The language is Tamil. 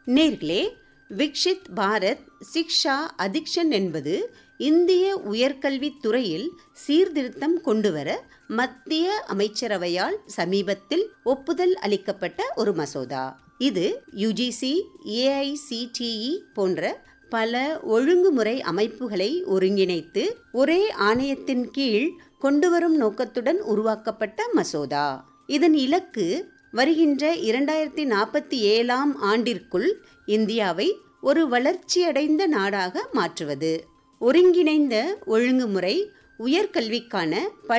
நேர்களே விக்ஷித் பாரத் சிக்ஷா அதிக்ஷன் என்பது இந்திய உயர்கல்வித் துறையில் சீர்திருத்தம் கொண்டுவர மத்திய அமைச்சரவையால் சமீபத்தில் ஒப்புதல் அளிக்கப்பட்ட ஒரு மசோதா இது யுஜிசி ஏஐசிடிஇ போன்ற பல ஒழுங்குமுறை அமைப்புகளை ஒருங்கிணைத்து ஒரே ஆணையத்தின் கீழ் கொண்டுவரும் நோக்கத்துடன் உருவாக்கப்பட்ட மசோதா இதன் இலக்கு வருகின்ற இரண்டாயிரத்தி நாற்பத்தி ஏழாம் ஆண்டிற்குள் இந்தியாவை ஒரு வளர்ச்சியடைந்த நாடாக மாற்றுவது ஒருங்கிணைந்த ஒழுங்குமுறை உயர்கல்விக்கான